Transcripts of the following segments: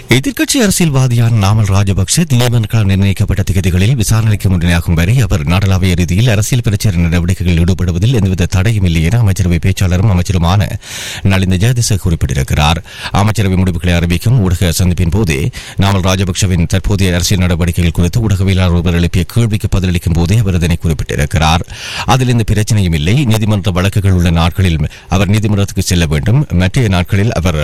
எதிர்க்கட்சி அரசியல்வாதியான நாமல் ராஜபக்சே நீதிமன்றங்களால் நிர்ணயிக்கப்பட்ட திகதிகளில் விசாரணைக்கு முன்னணியாகும் வரை அவர் நாடளாவிய ரீதியில் அரசியல் பிரச்சார நடவடிக்கைகளில் ஈடுபடுவதில் எந்தவித தடையும் இல்லை என அமைச்சரவை பேச்சாளரும் அமைச்சருமான நலிந்த ஜெயதிச குறிப்பிட்டிருக்கிறார் அமைச்சரவை முடிவுகளை அறிவிக்கும் ஊடக சந்திப்பின் போதே நாமல் ராஜபக்சவின் தற்போதைய அரசியல் நடவடிக்கைகள் குறித்து ஊடகவியலாளர் ஒருவர் எழுப்பிய கேள்விக்கு பதிலளிக்கும் போதே அவர் இதனை குறிப்பிட்டிருக்கிறார் அதில் எந்த பிரச்சனையும் இல்லை நீதிமன்ற வழக்குகள் உள்ள நாட்களில் அவர் நீதிமன்றத்துக்கு செல்ல வேண்டும் மற்ற நாட்களில் அவர்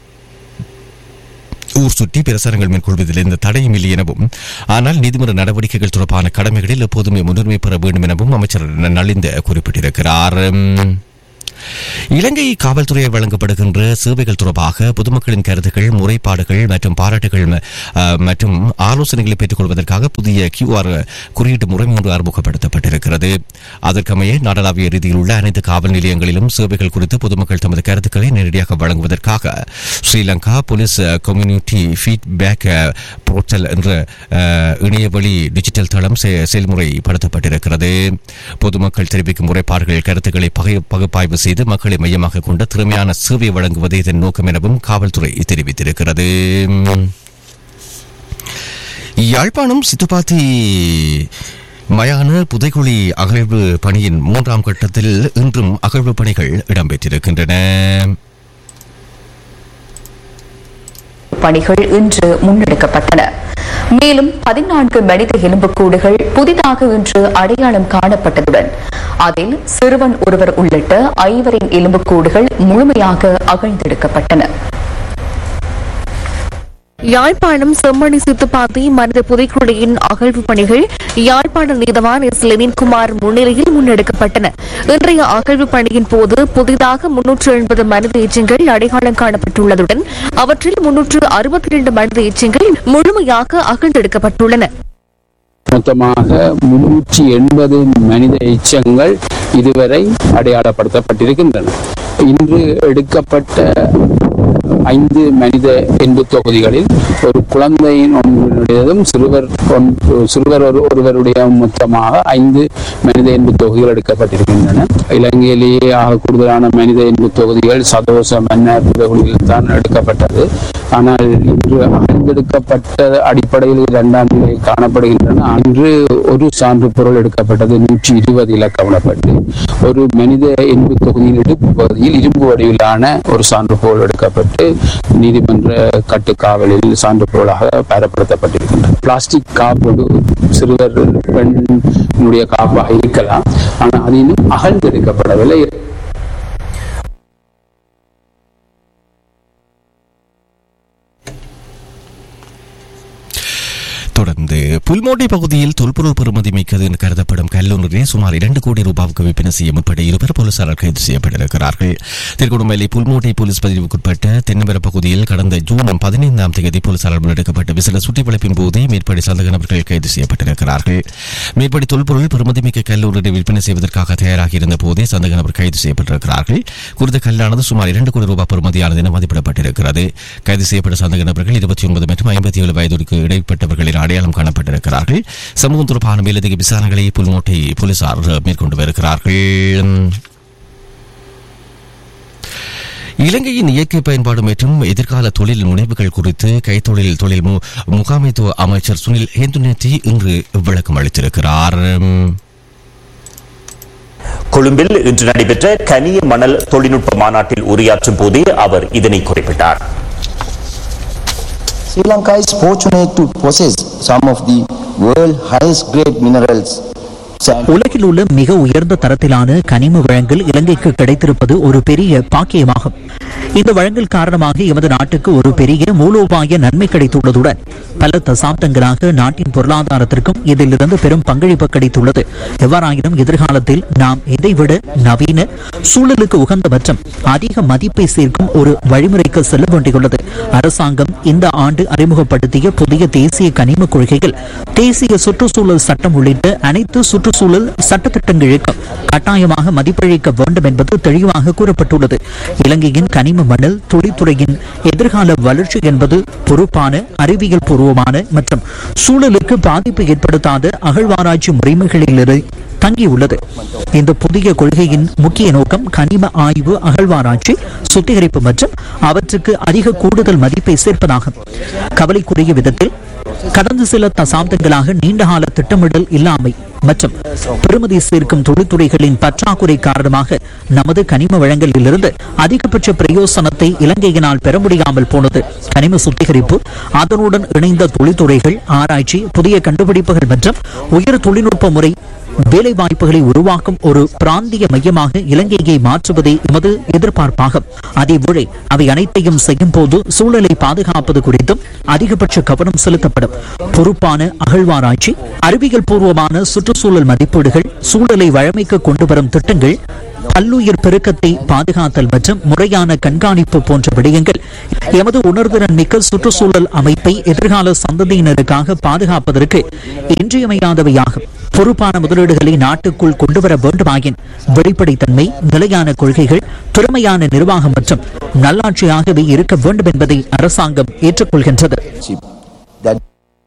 ஊர் சுற்றி பிரசாரங்கள் மேற்கொள்வதில் எந்த தடையும் இல்லை எனவும் ஆனால் நீதிமன்ற நடவடிக்கைகள் தொடர்பான கடமைகளில் எப்போதுமே முன்னுரிமை பெற வேண்டும் எனவும் அமைச்சர் நலிந்த குறிப்பிட்டிருக்கிறார் இலங்கை காவல்துறையால் வழங்கப்படுகின்ற சேவைகள் தொடர்பாக பொதுமக்களின் கருத்துக்கள் முறைப்பாடுகள் மற்றும் பாராட்டுகள் அஹ், மற்றும் ஆலோசனைகளை பெற்றுக் கொள்வதற்காக புதிய கியூஆர் குறியீட்டு முறை ஒன்று அறிமுகப்படுத்தப்பட்டிருக்கிறது அதற்கமைய நாடளாவிய ரீதியில் உள்ள அனைத்து காவல் நிலையங்களிலும் சேவைகள் குறித்து பொதுமக்கள் தமது கருத்துக்களை நேரடியாக வழங்குவதற்காக Sri Lanka police community feedback portal என்ற அஹ், இணையவழி டிஜிட்டல் தளம் செ- செயல்முறைப்படுத்தப்பட்டிருக்கிறது பொதுமக்கள் தெரிவிக்கும் முறைப்பாடுகள் கருத்துக்களை பகை- பகுப்பாய்வு செய்து மக்களை மையமாக கொண்ட திறமையான சேவை வழங்குவதே இதன் நோக்கம் எனவும் காவல்துறை தெரிவித்திருக்கிறது யாழ்ப்பாணம் சித்துப்பாத்தி மயான புதைக்குழி அகழ்வு பணியின் மூன்றாம் கட்டத்தில் இன்றும் அகழ்வு பணிகள் இடம்பெற்றிருக்கின்றன பணிகள் இன்று முன்னெடுக்கப்பட்டன மேலும் பதினான்கு மனித எலும்புக்கூடுகள் புதிதாக இன்று அடையாளம் காணப்பட்டதுடன் அதில் சிறுவன் ஒருவர் உள்ளிட்ட ஐவரின் எலும்புக்கூடுகள் முழுமையாக அகழ்ந்தெடுக்கப்பட்டன யாழ்ப்பாணம் செம்மணி சித்துப்பாத்தி மனித புதைக்குழியின் அகழ்வு பணிகள் யாழ்ப்பாண நீதவான் எஸ் லெனின்குமார் முன்னிலையில் முன்னெடுக்கப்பட்டன இன்றைய அகழ்வு பணியின் போது புதிதாக முன்னூற்று எண்பது மனித எச்சங்கள் அடையாளம் காணப்பட்டுள்ளதுடன் அவற்றில் முன்னூற்று அறுபத்தி இரண்டு மனித எச்சங்கள் முழுமையாக அகழ்ந்தெடுக்கப்பட்டுள்ளன மொத்தமாக முன்னூற்றி எண்பது மனித எச்சங்கள் இதுவரை அடையாளப்படுத்தப்பட்டிருக்கின்றன இன்று எடுக்கப்பட்ட ஐந்து மனித எண்பு தொகுதிகளில் ஒரு குழந்தையின் ஒன்றினுடையதும் சிறுவர் ஒன்று சிறுவர் ஒரு ஒருவருடைய மொத்தமாக ஐந்து மனித எண்பு தொகுதிகள் எடுக்கப்பட்டிருக்கின்றன இலங்கையிலேயே ஆக கூடுதலான மனித எண்பு தொகுதிகள் சதோச மன்னர் புதகுலியில் தான் எடுக்கப்பட்டது ஆனால் இன்று அகழ்ந்தெடுக்கப்பட்ட அடிப்படையில் இரண்டாம் நிலை காணப்படுகின்றன அன்று ஒரு சான்று பொருள் எடுக்கப்பட்டது நூற்றி இருபது இலக்கமிடப்பட்டு ஒரு மனித எண்பு தொகுதியில் இடுப்பு பகுதியில் இரும்பு வடிவிலான ஒரு சான்று பொருள் எடுக்கப்பட்டு நீதிமன்ற கட்டுக்காவலில் சான்று பொருளாக பெறப்படுத்தப்பட்டிருக்கின்றது பிளாஸ்டிக் காப்பு சிறுவர் பெண்ணுடைய காப்பாக இருக்கலாம் ஆனால் அது இன்னும் அகழ்ந்தெடுக்கப்படவில்லை தொடர்ந்து புல்மோட்டை பகுதியில் தொல்பொருள் பெறுமதி மிக்கது என்று கருதப்படும் கல்லூரிலே சுமார் இரண்டு கோடி ரூபாவுக்கு விற்பனை செய்ய முற்பட்ட இருவர் போலீசாரால் கைது செய்யப்பட்டிருக்கிறார்கள் திருக்குடும்பலை புல்மோட்டை போலீஸ் பதிவுக்குட்பட்ட தென்னமர பகுதியில் கடந்த ஜூன் பதினைந்தாம் தேதி போலீசாரால் முன்னெடுக்கப்பட்ட விசில சுற்றிவளைப்பின் போதே மேற்படி சந்தக நபர்கள் கைது செய்யப்பட்டிருக்கிறார்கள் மேற்படி தொல்பொருள் பெறுமதி மிக்க கல்லூரியை விற்பனை செய்வதற்காக தயாராகி இருந்த போதே சந்தக நபர் கைது செய்யப்பட்டிருக்கிறார்கள் குறித்த கல்லானது சுமார் இரண்டு கோடி ரூபாய் பெறுமதியானது என மதிப்பிடப்பட்டிருக்கிறது கைது செய்யப்பட்ட சந்தக நபர்கள் இருபத்தி ஒன்பது மற்றும் ஐம்பத்தி ஏழு வயதுக்கு இடைப்பட்டவர்களின் அடையாளம் காணப்பட்டிருக்கிறார்கள் சமூகம் தொடர்பான மேலதிக விசாரணைகளை புல்மோட்டை போலீசார் மேற்கொண்டு வருகிறார்கள் இலங்கையின் இயற்கை பயன்பாடு மற்றும் எதிர்கால தொழில் முனைவுகள் குறித்து கைத்தொழில் தொழில் மு- முகாமைத்துவ அமைச்சர் சுனில் ஹேந்துனேத்தி இன்று விளக்கம் அளித்திருக்கிறார் கொழும்பில் இன்று நடைபெற்ற கனிய மணல் தொழில்நுட்ப மாநாட்டில் உரையாற்றும் போதே அவர் இதனை குறிப்பிட்டார் Sri Lanka is fortunate to possess some of the world highest grade minerals. Sand. உலகில் உள்ள மிக உயர்ந்த தரத்திலான கனிம வழங்கல் இலங்கைக்கு கிடைத்திருப்பது ஒரு பெரிய பாக்கியமாகும் இந்த வழங்கல் காரணமாக எமது நாட்டுக்கு ஒரு பெரிய மூலோபாய நன்மை கிடைத்துள்ளதுடன் பல தசாப்தங்களாக நாட்டின் பொருளாதாரத்திற்கும் இதிலிருந்து பெரும் பங்களிப்பு கிடைத்துள்ளது எவ்வாறாயினும் எதிர்காலத்தில் நாம் இதைவிட நவீன சூழலுக்கு உகந்த மற்றும் அதிக மதிப்பை சேர்க்கும் ஒரு வழிமுறைக்கு செல்ல வேண்டியுள்ளது அரசாங்கம் இந்த ஆண்டு அறிமுகப்படுத்திய புதிய தேசிய கனிம கொள்கைகள் தேசிய சுற்றுச்சூழல் சட்டம் உள்ளிட்ட அனைத்து சுற்றுச்சூழல் சுற்றுச்சூழல் சட்டத்திட்டங்களுக்கு கட்டாயமாக மதிப்பளிக்க வேண்டும் என்பது தெளிவாக கூறப்பட்டுள்ளது இலங்கையின் கனிம மணல் தொழில்துறையின் எதிர்கால வளர்ச்சி என்பது பொறுப்பான அறிவியல் பூர்வமான மற்றும் சூழலுக்கு பாதிப்பு ஏற்படுத்தாத அகழ்வாராய்ச்சி முறைமைகளில் தங்கியுள்ளது இந்த புதிய கொள்கையின் முக்கிய நோக்கம் கனிம ஆய்வு அகழ்வாராய்ச்சி சுத்திகரிப்பு மற்றும் அவற்றுக்கு அதிக கூடுதல் மதிப்பை சேர்ப்பதாகும் கவலைக்குரிய விதத்தில் கடந்த சில தசாப்தங்களாக நீண்டகால திட்டமிடல் இல்லாமை மற்றும் பெறுமதி சேர்க்கும் தொழில்துறைகளின் பற்றாக்குறை காரணமாக நமது கனிம வளங்களிலிருந்து அதிகபட்ச பிரயோசனத்தை இலங்கையினால் பெற முடியாமல் போனது கனிம சுத்திகரிப்பு அதனுடன் இணைந்த தொழில்துறைகள் ஆராய்ச்சி புதிய கண்டுபிடிப்புகள் மற்றும் உயர் தொழில்நுட்ப முறை வேலை வாய்ப்புகளை உருவாக்கும் ஒரு பிராந்திய மையமாக இலங்கையை மாற்றுவதே எமது எதிர்பார்ப்பாகும் அதேவேளை அவை அனைத்தையும் செய்யும் போது சூழலை பாதுகாப்பது குறித்தும் அதிகபட்ச கவனம் செலுத்தப்படும் பொறுப்பான அகழ்வாராய்ச்சி அறிவியல் பூர்வமான சுற்றுச்சூழல் மதிப்பீடுகள் சூழலை வழமைக்கு கொண்டு வரும் திட்டங்கள் பல்லுயிர் பெருக்கத்தை பாதுகாத்தல் மற்றும் முறையான கண்காணிப்பு போன்ற விடயங்கள் எமது உணர்திறன் மிக்க சுற்றுச்சூழல் அமைப்பை எதிர்கால சந்ததியினருக்காக பாதுகாப்பதற்கு இன்றியமையாதவையாகும் பொறுப்பான முதலீடுகளை நாட்டுக்குள் கொண்டுவர வேண்டுமாயின் வெளிப்படைத்தன்மை நிலையான கொள்கைகள் திறமையான நிர்வாகம் மற்றும் நல்லாட்சியாகவே இருக்க வேண்டும் என்பதை அரசாங்கம் ஏற்றுக்கொள்கின்றது that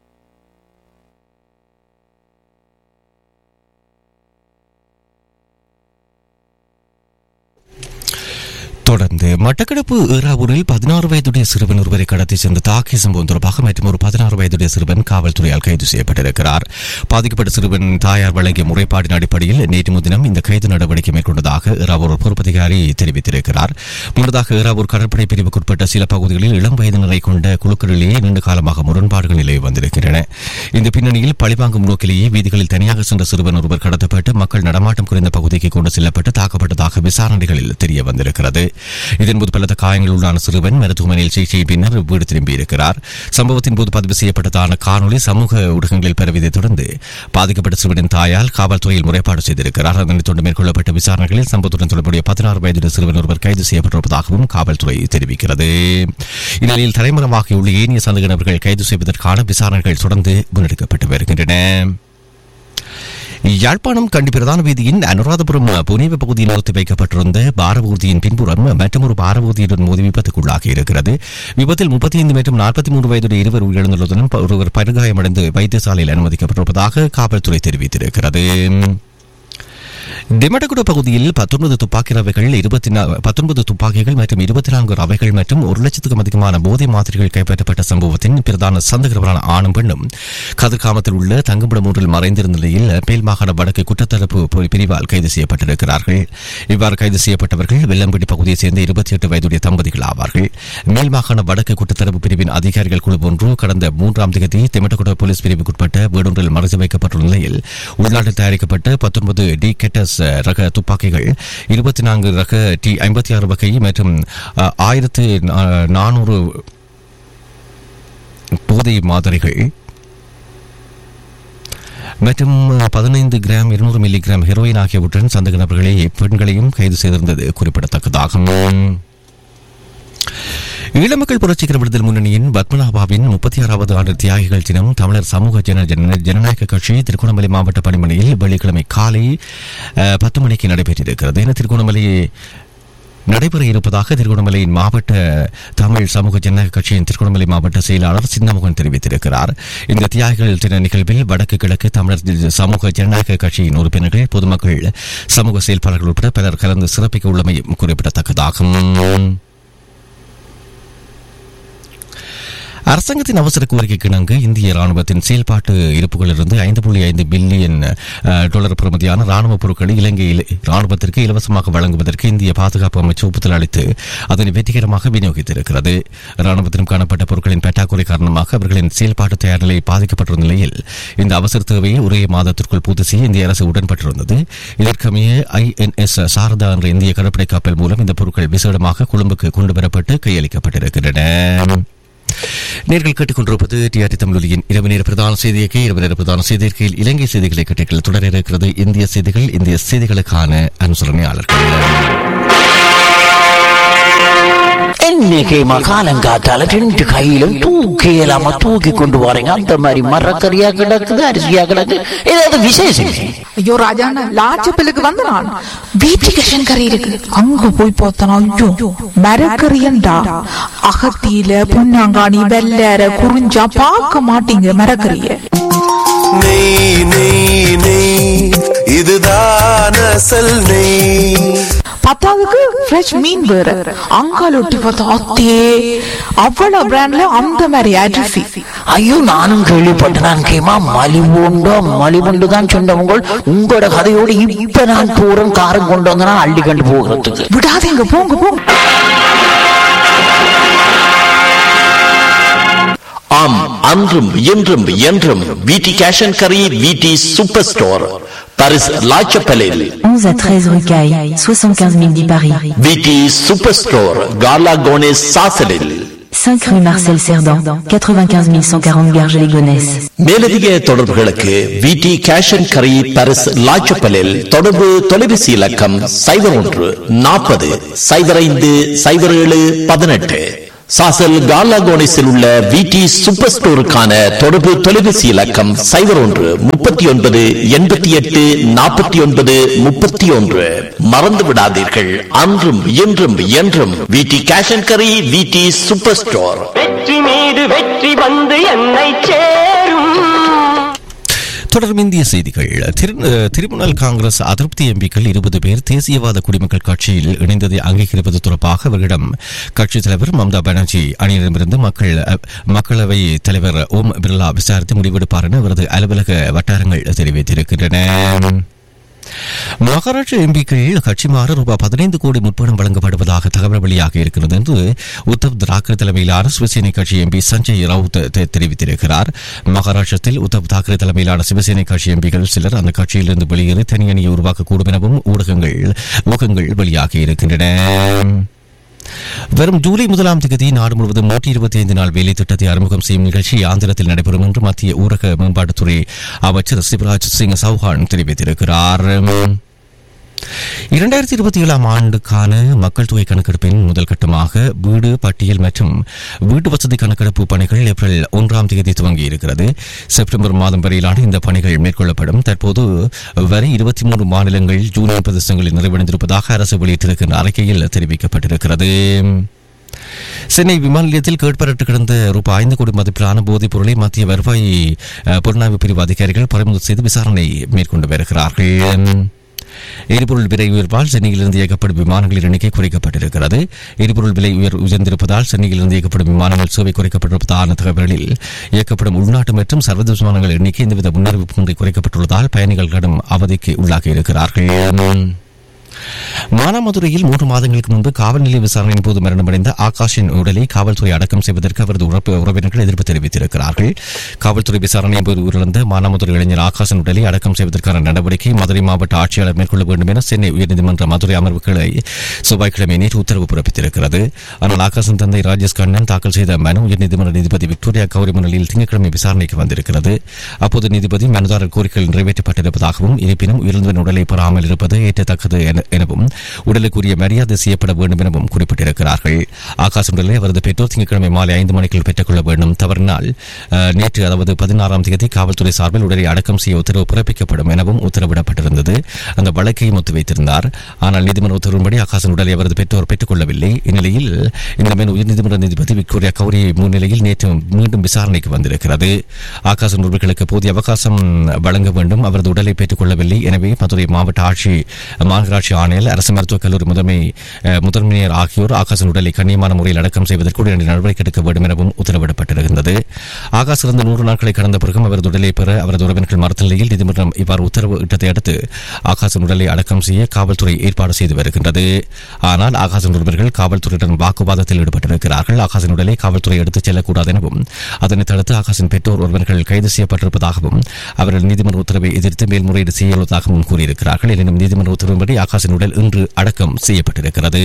தொடர்ந்து மட்டக்களப்பு ஈராவூரில் பதினாறு வயதுடைய சிறுவன் ஒருவரை கடத்தி சென்று தாக்கிய சம்பவம் தொடர்பாக மற்றும் ஒரு பதினாறு வயதுடைய சிறுவன் காவல்துறையால் கைது செய்யப்பட்டிருக்கிறார் பாதிக்கப்பட்ட சிறுவன் தாயார் வழங்கிய முறைப்பாட்டின் அடிப்படையில் நேற்று முன்தினம் இந்த கைது நடவடிக்கை மேற்கொண்டதாக ஈராவூர் பொறுப்பதிகாரி தெரிவித்திருக்கிறார் முன்னதாக ஈராவூர் கடற்படை பிரிவுக்குட்பட்ட சில பகுதிகளில் இளம் வயதினரை கொண்ட குழுக்களிலேயே நீண்ட காலமாக முரண்பாடுகள் நிலவி வந்திருக்கின்றன இந்த பின்னணியில் பழிவாங்கும் நோக்கிலேயே வீதிகளில் தனியாக சென்ற சிறுவன் ஒருவர் கடத்தப்பட்டு மக்கள் நடமாட்டம் குறைந்த பகுதிக்கு கொண்டு செல்லப்பட்டு தாக்கப்பட்டதாக விசாரணைகளில் தெரிய வந்திருக்கிறது இதன்போது பலத்த காயங்கள் உள்ளான சிறுவன் மருத்துவமனையில் சிகிச்சை பின்னர் வீடு திரும்பியிருக்கிறார் சம்பவத்தின் போது பதிவு செய்யப்பட்டதான காணொலி சமூக ஊடகங்களில் பரவியதை தொடர்ந்து பாதிக்கப்பட்ட சிறுவனின் தாயால் காவல்துறையில் முறைப்பாடு செய்திருக்கிறார் அதனைத் தொடர்ந்து மேற்கொள்ளப்பட்ட விசாரணைகளில் சம்பவத்துடன் தொடர்புடைய பதினாறு வயதுடைய சிறுவன் ஒருவர் கைது செய்யப்பட்டிருப்பதாகவும் காவல்துறை தெரிவிக்கிறது இந்நிலையில் தலைமறைவாகியுள்ள ஏனைய சந்தேக நபர்கள் கைது செய்வதற்கான விசாரணைகள் தொடர்ந்து முன்னெடுக்கப்பட்டு வருகின்றன யாழ்ப்பாணம் கண்டி பிரதான வீதியின் அனுராதபுரம் புனிவ பகுதியில் நிறுத்தி வைக்கப்பட்டிருந்த பாரவூர்தியின் பின்புறம் மற்றொரு பாரவூர்தியுடன் மோதி விபத்துக்குள்ளாகி இருக்கிறது விபத்தில் முப்பத்தி ஐந்து மற்றும் நாற்பத்தி மூன்று வயதுடைய இருவர் உயிரிழந்துள்ளதுடன் ஒருவர் படுகாயமடைந்து வைத்தியசாலையில் அனுமதிக்கப்பட்டிருப்பதாக காவல்துறை தெரிவித்திருக்கிறது திமடகுட பகுதியில் பத்தொன்பது துப்பாக்கி ரவைகள் இருபத்தி பத்தொன்பது துப்பாக்கிகள் மற்றும் இருபத்தி நான்கு ரவைகள் மற்றும் ஒரு லட்சத்துக்கும் அதிகமான போதை மாத்திரைகள் கைப்பற்றப்பட்ட சம்பவத்தின் பிரதான சந்தகரவரான ஆணும் பெண்ணும் கதிர்காமத்தில் உள்ள தங்குமிடம் ஒன்றில் மறைந்திருந்த நிலையில் மேல் மாகாண வடக்கு குற்றத்தடுப்பு பு- பிரிவால் கைது செய்யப்பட்டிருக்கிறார்கள் இவ்வாறு கைது செய்யப்பட்டவர்கள் வெள்ளம்பிடி பகுதியைச் சேர்ந்த இருபத்தி எட்டு வயதுடைய தம்பதிகள் ஆவார்கள் மேல் மாகாண வடக்கு குற்றத்தடுப்பு பிரிவின் அதிகாரிகள் குழு ஒன்று கடந்த மூன்றாம் தேதி திமட்டகுட போலீஸ் பிரிவுக்குட்பட்ட வீடொன்றில் மறைத்து வைக்கப்பட்டுள்ள நிலையில் உள்நாட்டில் தயாரிக்கப்பட்ட பத்தொன்பது டி கெட்டஸ் ரக துப்பாக்கிகள் இருபத்தி நான்கு ரக டி ஐம்பத்தி ஆறு வகை மற்றும் அஹ், ஆயிரத்து நா- நானூறு போதை மாதிரிகள் மற்றும் பதினைந்து கிராம் இருநூறு மில்லி கிராம் ஹெரோயின் ஆகியவற்றுடன் சந்தக நபர்களை பெண்களையும் கைது செய்திருந்தது குறிப்பிடத்தக்கதாகும் ஈழமக்கள் புரட்சிகர விடுதல் முன்னணியின் பத்மநாபாவின் முப்பத்தி ஆறாவது ஆண்டு தியாகிகள் தினம் தமிழர் சமூக ஜன ஜன- ஜனநாயக கட்சி திருகோணமலை மாவட்ட பணிமனையில் வெள்ளிக்கிழமை காலை அஹ், பத்து மணிக்கு நடைபெற்றிருக்கிறது என திருகோணமலை நடைபெற இருப்பதாக திருகோணமலையின் மாவட்ட தமிழ் சமூக ஜனநாயக கட்சியின் திருகோணமலை மாவட்ட செயலாளர் சின்னமுகன் தெரிவித்திருக்கிறார் இந்த தியாகிகள் தின நிகழ்வில் வடக்கு கிழக்கு தமிழர் சமூக ஜனநாயக கட்சியின் உறுப்பினர்கள் பொதுமக்கள் சமூக செயல்பாளர்கள் உட்பட பலர் கலந்து சிறப்பிக்க உள்ளமையும் குறிப்பிடத்தக்கதாகும் அரசாங்கத்தின் அவசர கோரிக்கைக்கு இணங்க இந்திய ராணுவத்தின் செயல்பாட்டு இருப்புகளிலிருந்து ஐந்து புள்ளி ஐந்து பில்லியன் அஹ், டாலர் பெறுமதியான ராணுவ பொருட்களை இலங்கையில் ராணுவத்திற்கு இலவசமாக வழங்குவதற்கு இந்திய பாதுகாப்பு அமைச்சு ஒப்புதல் அளித்து அதனை வெற்றிகரமாக விநியோகித்திருக்கிறது ராணுவத்திடம் காணப்பட்ட பொருட்களின் பற்றாக்குறை காரணமாக அவர்களின் செயல்பாட்டு தயார் நிலை பாதிக்கப்பட்டிருந்த நிலையில் இந்த அவசர தேவையை ஒரே மாதத்திற்குள் பூர்த்தி செய்ய இந்திய அரசு உடன்பட்டிருந்தது இதற்கமைய ஐஎன்எஸ் சாரதா என்ற இந்திய கடற்படை கப்பல் மூலம் இந்த பொருட்கள் விசேடமாக கொழும்புக்கு கொண்டு வரப்பட்டு கையளிக்கப்பட்டிருக்கின்றன நேர்கள் கேட்டுக்கொண்டிருப்பது டிஆர்டி தமிழொலியின் இரவு நேர பிரதான செய்தியக்கை இரவு நேர பிரதான செய்தியற்கையில் இலங்கை செய்திகளை கேட்டீர்கள் தொடர இருக்கிறது இந்திய செய்திகள் இந்திய செய்திகளுக்கான அனுசரணையாளர்கள் என்னைக்குமா காலங்காத்தால ரெண்டு கையிலும் தூக்கி இல்லாம தூக்கி கொண்டு வரீங்க அந்த மாதிரி மரக்கறியா கிடக்குது அரிசியா கிடக்கு ஏதாவது விசேஷம் ஐயோ ராஜாண்ணா லாச்சப்பிலுக்கு வந்த நான் வீட்டுக்கு கறி இருக்கு அங்க போய் பார்த்தனா ஐயோ மரக்கறியண்டா அகத்தியில பொன்னாங்காணி வெள்ளற குறிஞ்சா பார்க்க மாட்டீங்க மரக்கறிய நெய் நெய் நெய் இதுதான் அசல் நெய் பத்தாவதுக்கு ஃப்ரெஷ் மீன் வேற அங்கால ஒட்டி பார்த்தா அத்தே அவ்வளவு பிராண்ட்ல அந்த மாதிரி அரிசி ஐயோ நானும் கேள்விப்பட்டேன் கேமா மலிவுண்டோ மலிவுண்டு தான் சொன்னவங்க உங்களோட கதையோடு இப்ப நான் போறேன் காரம் கொண்டு வந்தனா அள்ளி கண்டு போகிறதுக்கு விடாதீங்க போங்க போங்க ஆம் அன்றும் இன்றும் என்றும் விடி கேஷ் அண்ட் கரி விடி சூப்பர் ஸ்டோர் பாரிஸ் லாச்சப்பலில் 11 à 13 rue Caille, 75 000 10 Paris. விடி சூப்பர் ஸ்டோர் கார்லா கோனேஸ் சாசலில் 5 rue Marcel Cerdan, 95 140 Garges-les-Gonesse. மேலதிக தொடர்புகளுக்கு விடி கேஷ் அண்ட் கரி பாரிஸ் லாச்சப்பலில் தொடர்பு தொலைபேசி இலக்கம் சைபர் ஒன்று நாற்பது சைபர் ஐந்து சைபர் ஏழு பதினெட்டு சாசல் கார்லா கோனேஸில் உள்ள விடி சூப்பர் ஸ்டோருக்கான தொடர்பு தொலைபேசி இலக்கம் சைபர் ஒன்று முப்பத்தி ஒன்பது எண்பத்தி எட்டு நாற்பத்தி ஒன்பது முப்பத்தி ஒன்று மறந்து விடாதீர்கள் அன்றும் இன்றும் என்றும் விடி கேஷ் அண்ட் கரி விடி சூப்பர் ஸ்டோர் வெற்றி மீது வெற்றி வந்து என்னை சேரும் தொடரும் இந்திய செய்திகள் திரு- திரிணாமுல் காங்கிரஸ் அதிருப்தி எம்பிக்கள் இருபது பேர் தேசியவாத குடிமக்கள் கட்சியில் இணைந்ததை அங்கீகரிப்பது தொடர்பாக அவர்களிடம் கட்சித் தலைவர் மம்தா பானர்ஜி அணியிடமிருந்து மக்கள் மக்களவை தலைவர் ஓம் பிர்லா விசாரித்து முடிவெடுப்பார் என அவரது அலுவலக வட்டாரங்கள் தெரிவித்திருக்கின்றன மகாராஷ்டிர எம்பிக்கள் கட்சி மாற ரூபாய் பதினைந்து கோடி முற்பணம் வழங்கப்படுவதாக தகவல் வெளியாக இருக்கிறது என்று உத்தவ் தாக்கரே தலைமையிலான சிவசேனை கட்சி எம்பி சஞ்சய் ரவுத் தெ- தெரிவித்திருக்கிறார் மகாராஷ்டிரத்தில் உத்தவ் தாக்கரே தலைமையிலான சிவசேனை கட்சி எம்பிக்கள் சிலர் அந்த கட்சியிலிருந்து வெளியேறி தனி அணியை உருவாக்கக்கூடும் எனவும் ஊடகங்கள் ஊகங்கள் வெளியாகி இருக்கின்றன வரும் ஜூலை முதலாம் தேதி நாடு முழுவதும் நூற்றி இருபத்தி ஐந்து நாள் வேலை திட்டத்தை அறிமுகம் செய்யும் நிகழ்ச்சி ஆந்திரத்தில் நடைபெறும் என்று மத்திய ஊரக மேம்பாட்டுத்துறை அமைச்சர் சிவராஜ் சிங் சௌஹான் தெரிவித்திருக்கிறார் இரண்டாயிரத்தி இருபத்தி ஏழாம் ஆண்டுக்கான மக்கள் தொகை கணக்கெடுப்பின் முதல் கட்டமாக வீடு பட்டியல் மற்றும் வீட்டு வசதி கணக்கெடுப்பு பணிகள் ஏப்ரல் ஒன்றாம் தேதி துவங்கி இருக்கிறது செப்டம்பர் மாதம் வரையிலான இந்த பணிகள் மேற்கொள்ளப்படும் தற்போது வரை இருபத்தி மூன்று மாநிலங்கள் ஜூனியர் பிரதேசங்களில் நிறைவடைந்திருப்பதாக அரசு வெளியிட்டிருக்கின்ற அறிக்கையில் தெரிவிக்கப்பட்டிருக்கிறது சென்னை விமான நிலையத்தில் கேட்பரட்டு கிடந்த ரூபாய் ஐந்து கோடி மதிப்பிலான போதைப் பொருளை மத்திய வருவாய் அஹ், புலனாய்வு பிரிவு அதிகாரிகள் பறிமுதல் செய்து விசாரணை மேற்கொண்டு வருகிறார்கள் எரிபொருள் விலை உயர்வால் சென்னையிலிருந்து இயக்கப்படும் விமானங்களின் எண்ணிக்கை குறைக்கப்பட்டிருக்கிறது எரிபொருள் விலை உயர் உயர்ந்திருப்பதால் சென்னையிலிருந்து இயக்கப்படும் விமானங்கள் சேவை குறைக்கப்பட்டிருப்பதான தகவல்களில் இயக்கப்படும் உள்நாட்டு மற்றும் சர்வதேச விமானங்கள் எண்ணிக்கை எந்தவித முன்னறிவிப்பு குறைக்கப்பட்டுள்ளதால் பயணிகள் கடும் அவதிக்கு உள்ளாகி இருக்கிறார்கள் மானாமதுரையில் மூன்று மாதங்களுக்கு முன்பு காவல் நிலைய விசாரணையின் போது மரணமடைந்த ஆகாஷின் உடலை காவல்துறை அடக்கம் செய்வதற்கு அவரது உறப்பு உறவினர்கள் எதிர்ப்பு தெரிவித்திருக்கிறார்கள் காவல்துறை விசாரணையின் போது உயிரிழந்த மானாமதுரை இளைஞர் ஆகாஷின் உடலை அடக்கம் செய்வதற்கான நடவடிக்கை மதுரை மாவட்ட ஆட்சியாளர் மேற்கொள்ள வேண்டும் என சென்னை உயர்நீதிமன்ற மதுரை அமர்வு கிளை செவ்வாய்க்கிழமை நேற்று உத்தரவு பிறப்பித்திருக்கிறது ஆனால் ஆகாஷின் தந்தை ராஜேஷ் கண்ணன் தாக்கல் செய்த மனு உயர்நீதிமன்ற நீதிபதி விக்டோரியா கௌரி முன்னிலையில் திங்கட்கிழமை விசாரணைக்கு வந்திருக்கிறது அப்போது நீதிபதி மனுதாரர் கோரிக்கைகள் நிறைவேற்றப்பட்டிருப்பதாகவும் இருப்பினும் உயிரிழந்தவரின் உடலை பெறாமல் இருப்பது ஏற்றத்தக்கது என- எனவும் உடலுக்குரிய மரியாதை செய்யப்பட வேண்டும் எனவும் குறிப்பிட்டிருக்கிறார்கள் ஆகாஷ் உடலை அவரது பெற்றோர் திங்கட்கிழமை மாலை ஐந்து மணிக்குள் பெற்றுக்கொள்ள வேண்டும் தவறினால் அஹ், நேற்று அதாவது பதினாறாம் தேதி காவல்துறை சார்பில் உடலை அடக்கம் செய்ய உத்தரவு பிறப்பிக்கப்படும் எனவும் உத்தரவிடப்பட்டிருந்தது அந்த வழக்கையும் ஒத்திவைத்திருந்தார் ஆனால் நீதிமன்ற உத்தரவின்படி ஆகாஷின் உடலை அவரது பெற்றோர் பெற்றுக்கொள்ளவில்லை இந்நிலையில் இந்த மேல் உயர்நீதிமன்ற நீதிபதி விக்டோரியா கௌரி முன்னிலையில் நேற்று மீண்டும் விசாரணைக்கு வந்திருக்கிறது ஆகாஷின் உறவுகளுக்கு போதிய அவகாசம் வழங்க வேண்டும் அவரது உடலை பெற்றுக் கொள்ளவில்லை எனவே மதுரை மாவட்ட ஆட்சி மாநகராட்சி ஆணையர் அரசு மருத்துவக் கல்லூரி முதன்மை அஹ், முதன்மையர் ஆகியோர் ஆகாஷின் உடலை கண்ணியமான முறையில் அடக்கம் செய்வதற்கு உடனடி நடவடிக்கை எடுக்க வேண்டும் எனவும் உத்தரவிடப்பட்டிருந்தது ஆகாஷ் இறந்த நூறு நாட்களை கடந்த பிறகும் அவரது உடலை பெற அவரது உறவினர்கள் மறுத்த நிலையில் நீதிமன்றம் இவ்வாறு உத்தரவு இட்டதை அடுத்து ஆகாஷின் உடலை அடக்கம் செய்ய காவல்துறை ஏற்பாடு செய்து வருகின்றது ஆனால் ஆகாஷின் உறவினர்கள் காவல்துறையுடன் வாக்குவாதத்தில் ஈடுபட்டிருக்கிறார்கள் ஆகாஷின் உடலை காவல்துறை எடுத்துச் செல்லக்கூடாது எனவும் அதனைத் தடுத்து ஆகாஷின் பெற்றோர் ஒருவர்கள் கைது செய்யப்பட்டிருப்பதாகவும் அவர்கள் நீதிமன்ற உத்தரவை எதிர்த்து மேல்முறையீடு செய்யுள்ளதாகவும் கூறியிருக்கிறார்கள் எனினும் நீதிமன்ற உத்தரவின்படி ஆகாஷின் உடல் இன்று அடக்கம் செய்யப்பட்டிருக்கிறது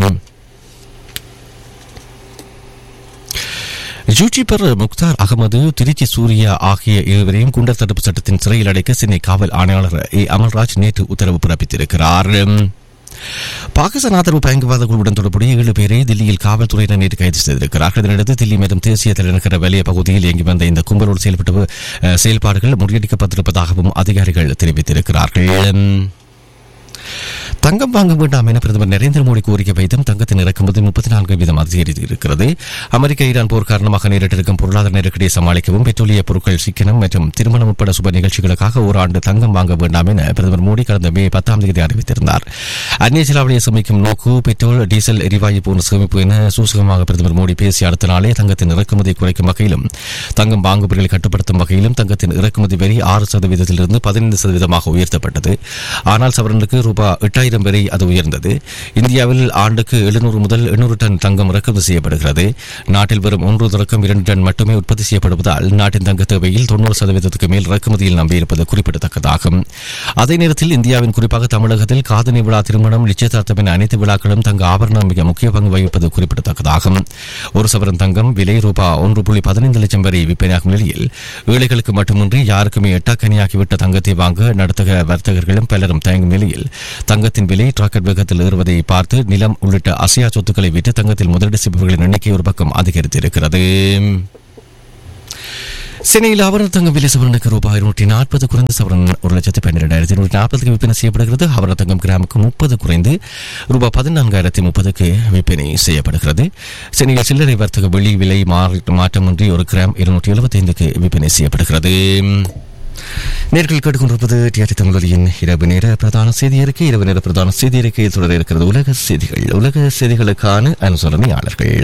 ஜூஜிபர் முக்தார் அகமது திருச்சி சூர்யா ஆகிய இருவரையும் குண்டர் தடுப்பு சட்டத்தின் சிறையில் அடைக்க சென்னை காவல் ஆணையாளர் ஏ அமல்ராஜ் நேற்று உத்தரவு பிறப்பித்திருக்கிறார் பாகிஸ்தான் ஆதரவு பயங்கரவாத குழுவுடன் தொடர்புடைய ஏழு பேரை தில்லியில் காவல்துறையினர் நேற்று கைது செய்திருக்கிறார்கள் இதனிடையே தில்லி மற்றும் தேசிய தலைநகர வலய பகுதியில் இயங்கி வந்த இந்த கும்பலோடு செயல்பட்டு அஹ், செயல்பாடுகள் முறியடிக்கப்பட்டிருப்பதாகவும் அதிகாரிகள் தெரிவித்திருக்கிறார்கள் தங்கம் வாங்க வேண்டாம் என பிரதமர் நரேந்திர மோடி கோரிக்கை வைத்தும் தங்கத்தின் இறக்குமதி முப்பத்தி நான்கு வீதம் அதிகரித்திருக்கிறது அமெரிக்க ஈரான் போர் காரணமாக நேரிட்டிருக்கும் பொருளாதார நெருக்கடியை சமாளிக்கவும் பெட்ரோலிய பொருட்கள் சிக்கனம் மற்றும் திருமணம் உட்பட சுப நிகழ்ச்சிகளுக்காக ஓராண்டு தங்கம் வாங்க வேண்டாம் என பிரதமர் மோடி கடந்த மே பத்தாம் தேதி அறிவித்திருந்தார் அந்நிய செலாவணியை சமைக்கும் நோக்கு பெட்ரோல் டீசல் எரிவாயு போன்ற சேமிப்பு என சூசகமாக பிரதமர் மோடி பேசிய அடுத்த நாளே தங்கத்தின் இறக்குமதியை குறைக்கும் வகையிலும் தங்கம் வாங்குபவர்களை கட்டுப்படுத்தும் வகையிலும் தங்கத்தின் இறக்குமதி வரி ஆறு சதவீதத்திலிருந்து பதினைந்து சதவீதமாக உயர்த்தப்பட்டது ஆனால் சவரனுக்கு ரூபாய் எட்டாயிரம் வரை அது உயர்ந்தது இந்தியாவில் ஆண்டுக்கு எழுநூறு முதல் எண்ணூறு டன் தங்கம் இறக்குமதி செய்யப்படுகிறது நாட்டில் வெறும் ஒன்று தொடக்கம் இரண்டு டன் மட்டுமே உற்பத்தி செய்யப்படுவதால் நாட்டின் தங்க தேவையில் தொண்ணூறு சதவீதத்துக்கு மேல் இறக்குமதியில் நம்பியிருப்பது குறிப்பிடத்தக்கதாகும் அதே நேரத்தில் இந்தியாவின் குறிப்பாக தமிழகத்தில் காதணி விழா திருமணம் நிச்சயதார்த்தம் என அனைத்து விழாக்களும் தங்க ஆபரணம் மிக முக்கிய பங்கு வகிப்பது குறிப்பிடத்தக்கதாகும் ஒரு சவரன் தங்கம் விலை ரூபாய் ஒன்று புள்ளி பதினைந்து லட்சம் வரை விற்பனையாகும் நிலையில் ஏழைகளுக்கு மட்டுமின்றி யாருக்குமே எட்டாக்கனியாகிவிட்ட தங்கத்தை வாங்க நடத்தக வர்த்தகர்களும் பலரும் தயங்கும் நிலையில் தங்கத்தின் விலை ராக்கெட் வேகத்தில் ஏறுவதை பார்த்து நிலம் உள்ளிட்ட அசையா சொத்துக்களை விற்று தங்கத்தில் முதலீடு செய்பவர்களின் எண்ணிக்கை ஒரு பக்கம் அதிகரித்திருக்கிறது சென்னையில் ஆபரண தங்கம் விலை சவரனுக்கு ரூபாய் நூற்றி நாற்பது குறைந்த சவரன் ஒரு லட்சத்து பன்னிரெண்டாயிரத்தி நூற்றி நாற்பதுக்கு விற்பனை செய்யப்படுகிறது ஆபரண தங்கம் கிராமுக்கு முப்பது குறைந்து ரூபாய் பதினான்காயிரத்தி முப்பதுக்கு விற்பனை செய்யப்படுகிறது சென்னையில் சில்லறை வர்த்தக வெள்ளி விலை மாற- மாற்றமின்றி ஒரு கிராம் இருநூற்றி எழுபத்தைந்துக்கு விற்பனை செய்யப்படுகிறது நேர்கள் கேட்டுக்கொண்டிருப்பது டிஆர்டி தமிழொலியின் இரவு நேர பிரதான செய்தி அறிக்கை இரவு நேர பிரதான செய்தி அறிக்கையில் தொடர இருக்கிறது உலக செய்திகள் உலக செய்திகளுக்கான அனுசரணையாளர்கள்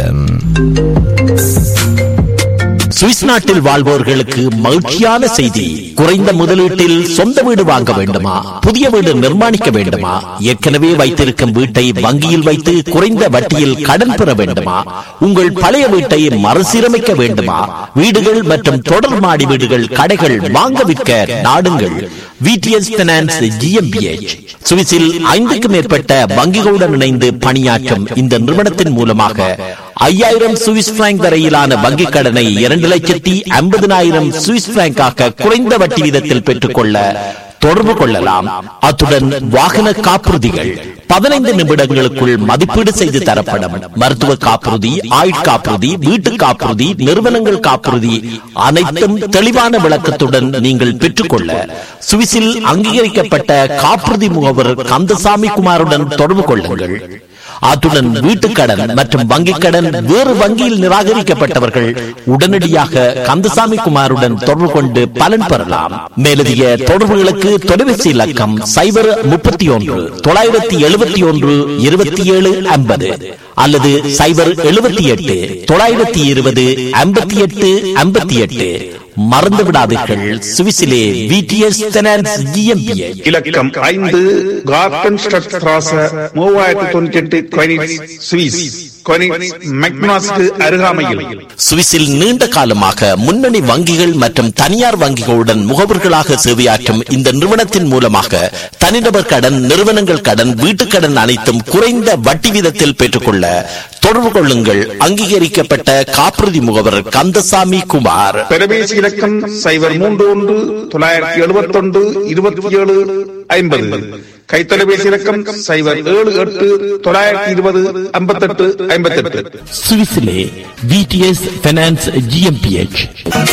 சுவிஸ் நாட்டில் வாழ்வோர்களுக்கு மகிழ்ச்சியான செய்தி குறைந்த முதலீட்டில் சொந்த வீடு வாங்க வேண்டுமா புதிய வீடு நிர்மாணிக்க வேண்டுமா ஏற்கனவே வைத்திருக்கும் வீட்டை வங்கியில் வைத்து குறைந்த வட்டியில் கடன் பெற வேண்டுமா உங்கள் பழைய வீட்டை மறுசீரமைக்க வேண்டுமா வீடுகள் மற்றும் தொடர் மாடி வீடுகள் கடைகள் வாங்க விற்க நாடுங்கள் விடிஎஸ் பினான்ஸ் ஜிஎம்பிஎச் சுவிஸில் ஐந்துக்கும் மேற்பட்ட வங்கிகளுடன் இணைந்து பணியாற்றும் இந்த நிறுவனத்தின் மூலமாக ஐயாயிரம் சுவிஸ் பிராங்க் வரையிலான வங்கிக் கடனை இரண்டு லட்சத்தி ஐம்பதினாயிரம் சுவிஸ் பிராங்காக குறைந்த வட்டி வீதத்தில் பெற்றுக்கொள்ள தொடர்பு கொள்ளலாம் அத்துடன் வாகன காப்புறுதிகள் பதினைந்து நிமிடங்களுக்குள் மதிப்பீடு செய்து தரப்படும் மருத்துவ காப்புறுதி ஆயுட்காப்புறுதி வீட்டு காப்புறுதி நிறுவனங்கள் காப்புறுதி அனைத்தும் தெளிவான விளக்கத்துடன் நீங்கள் பெற்றுக்கொள்ள சுவிஸில் அங்கீகரிக்கப்பட்ட காப்புறுதி முகவர் கந்தசாமி குமாருடன் தொடர்பு கொள்ளுங்கள் அத்துடன் வீட்டுக்கடன் மற்றும் வங்கிக் கடன் வேறு வங்கியில் நிராகரிக்கப்பட்டவர்கள் உடனடியாக கந்தசாமி குமாருடன் தொடர்பு கொண்டு பலன் பெறலாம் மேலதிக தொடர்புகளுக்கு தொலைபேசி இலக்கம் சைபர் முப்பத்தி ஒன்று தொள்ளாயிரத்தி எழுபத்தி ஒன்று இருபத்தி ஏழு ஐம்பது அல்லது சைபர் எழுபத்தி எட்டு தொள்ளாயிரத்தி இருபது ஐம்பத்தி எட்டு ஐம்பத்தி எட்டு மறந்து விடாதீர்கள் சுவிசிலே விடிஎஸ் ஃபைனான்ஸ் GmbH. இலக்கம் ஐந்து கார்டன் ஸ்ட்ராச மூவாயிரத்தி தொண்ணூத்தி எட்டு கொயினிட்ஸ் சுவிஸ் கொயினிட்ஸ் மெக்னாஸ்க்கு அருகாமையில் சுவிஸில் நீண்ட காலமாக முன்னணி வங்கிகள் மற்றும் தனியார் வங்கிகளுடன் முகவர்களாக சேவையாற்றும் இந்த நிறுவனத்தின் மூலமாக தனிநபர் கடன் நிறுவனங்கள் கடன் வீட்டுக் கடன் அனைத்தும் குறைந்த வட்டி வீதத்தில் பெற்றுக்கொள்ள தொடர்பு கொள்ளுங்கள் அங்கீகரிக்கப்பட்ட காப்புறுதி முகவர் கந்தசாமி குமார் தொலைபேசி இலக்கம் சைபர் மூன்று ஒன்று தொள்ளாயிரத்தி எழுபத்தி ஒன்று இருபத்தி ஏழு ஐம்பது கைத்தொலைபேசி இலக்கம் சைபர் ஏழு எட்டு தொள்ளாயிரத்தி இருபது ஐம்பத்தெட்டு ஐம்பத்தெட்டு சுவிஸிலே விடிஎஸ் ஃபைனான்ஸ் ஜிஎம்பிஎச்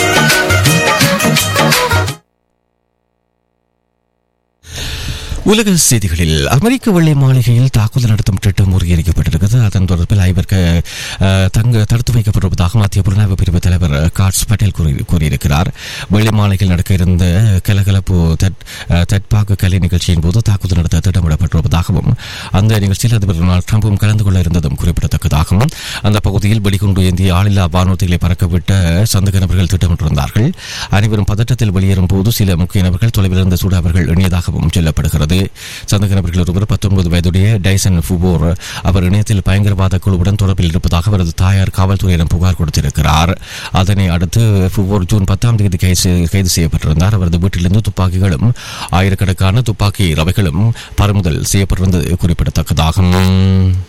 உலக செய்திகளில் அமெரிக்க வெள்ளை மாளிகையில் தாக்குதல் நடத்தும் திட்டம் முறியடிக்கப்பட்டிருக்கிறது அதன் தொடர்பில் ஐவருக்கு அஹ், தங்க தடுத்து வைக்கப்பட்டிருப்பதாக மத்திய புலனாய்வு பிரிவு தலைவர் காட்ஸ் பட்டேல் கூறி- கூறியிருக்கிறார் வெள்ளை மாளிகையில் நடக்க இருந்த கலகலப்பு தட் அஹ், தட்பாக்கு கலை நிகழ்ச்சியின் போது தாக்குதல் நடத்த திட்டமிடப்பட்டிருப்பதாகவும் அந்த நிகழ்ச்சியில் அதிபர் டொனால்ட் ட்ரம்பும் கலந்து கொள்ள இருந்ததும் குறிப்பிடத்தக்கதாகவும் அந்த பகுதியில் வெடிகுண்டு ஏந்திய ஆளில்லா வானூர்திகளை பறக்கவிட்ட சந்தக நபர்கள் திட்டமிட்டிருந்தார்கள் அனைவரும் பதட்டத்தில் வெளியேறும் போது சில முக்கிய நபர்கள் தொலைவில் இருந்து சூட அவர்கள் எண்ணியதாகவும் சொல்லப்படுகிறது சந்தக நபர்கள் ஒருவர் பத்தொன்பது வயதுடைய டைசன் ஃபுபோர் அவர் இணையத்தில் பயங்கரவாத குழுவுடன் தொடர்பில் இருப்பதாக அவரது தாயார் காவல்துறையிடம் புகார் கொடுத்திருக்கிறார் அதனை அடுத்து ஃபுபோர் ஜூன் பத்தாம் தேதி கைது செய்- கைது செய்யப்பட்டிருந்தார் அவரது வீட்டிலிருந்து துப்பாக்கிகளும் ஆயிரக்கணக்கான துப்பாக்கி ரவைகளும் பறிமுதல் செய்யப்பட்டிருந்தது குறிப்பிடத்தக்கதாகும்